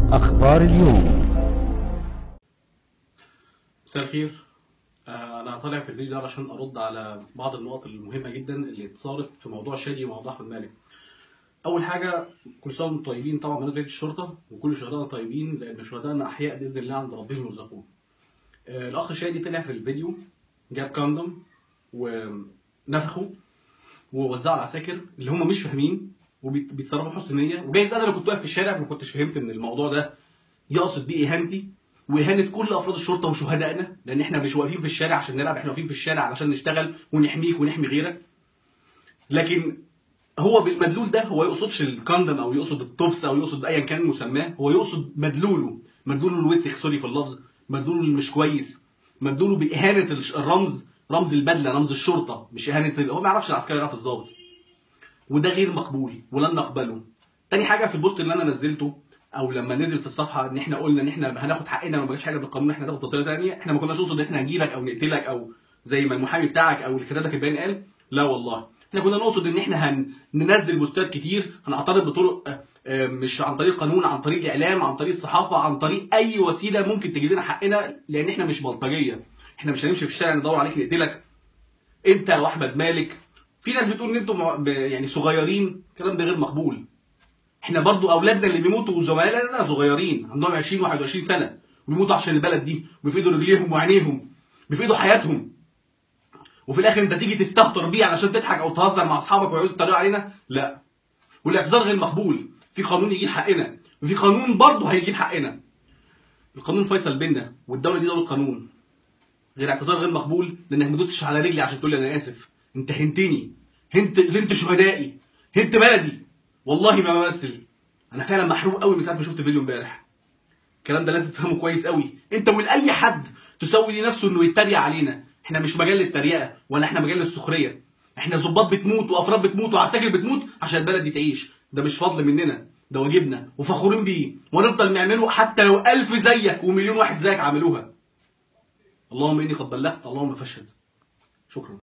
أخبار اليوم مساء الخير آه، انا طالع في الفيديو ده عشان ارد على بعض النقط المهمه جدا اللي اتصالت في موضوع شادي وموضوع احمد مالك اول حاجه كل سنه وانتم طيبين طبعا بنادي الشرطه وكل شهدائنا طيبين لان شهدائنا احياء باذن الله عند ربهم يرزقون آه، الاخ شادي طلع في الفيديو جاب كاندوم ونفخه ووزعه على العساكر اللي هم مش فاهمين وبيتصرفوا حسن نيه وجايز انا لو كنت واقف في الشارع ما كنتش فهمت ان الموضوع ده يقصد بيه اهانتي واهانه كل افراد الشرطه وشهدائنا لان احنا مش واقفين في الشارع عشان نلعب احنا واقفين في الشارع علشان نشتغل ونحميك ونحمي غيرك لكن هو بالمدلول ده هو يقصدش الكاندم او يقصد التوبس او يقصد ايا كان مسماه هو يقصد مدلوله مدلوله الوسخ سوري في اللفظ مدلوله اللي مش كويس مدلوله باهانه الش- الرمز رمز البدله رمز الشرطه مش اهانه ال- هو ما يعرفش العسكري يعرف الضابط وده غير مقبول ولن نقبله تاني حاجه في البوست اللي انا نزلته او لما نزل في الصفحه ان احنا قلنا ان احنا هناخد حقنا وما جاش حاجه بالقانون احنا هناخد بطريقه ثانيه احنا ما كناش نقصد ان احنا هنجيلك او نقتلك او زي ما المحامي بتاعك او اللي كتب لك البيان قال لا والله احنا كنا نقصد ان احنا هن... ننزل بوستات كتير هنعترض بطرق آه، آه، مش عن طريق قانون عن طريق الاعلام عن طريق الصحافه عن طريق اي وسيله ممكن تجيب لنا حقنا لان احنا مش بلطجيه احنا مش هنمشي في الشارع ندور عليك نقتلك انت واحمد مالك في ناس بتقول ان انتم مع- ب- يعني صغيرين الكلام ده غير مقبول احنا برضو اولادنا اللي بيموتوا وزملائنا صغيرين عندهم 20 21 سنه وبيموتوا عشان البلد دي وبيفيدوا رجليهم وعينيهم بيفيدوا حياتهم وفي الاخر انت تيجي تستهتر بيه علشان تضحك او تهزر مع اصحابك ويقعدوا يتريقوا علينا لا والاعتذار غير مقبول في قانون يجيب حقنا وفي قانون برضه هيجيب حقنا القانون فيصل بينا والدوله دي دوله قانون غير اعتذار غير مقبول لانك ما دوستش على رجلي عشان تقول لي انا اسف انت هنتني هنت هنت شهدائي هنت بلدي والله ما بمثل انا فعلا محروق قوي من ساعه ما شفت الفيديو امبارح الكلام ده لازم تفهمه كويس قوي انت ولاي حد تسوي لنفسه انه يتريق علينا احنا مش مجال للتريقه ولا احنا مجال للسخريه احنا ظباط بتموت وافراد بتموت وعساكر بتموت عشان البلد دي تعيش ده مش فضل مننا ده واجبنا وفخورين بيه ونفضل نعمله حتى لو ألف زيك ومليون واحد زيك عملوها اللهم اني قد بلغت اللهم فاشهد شكرا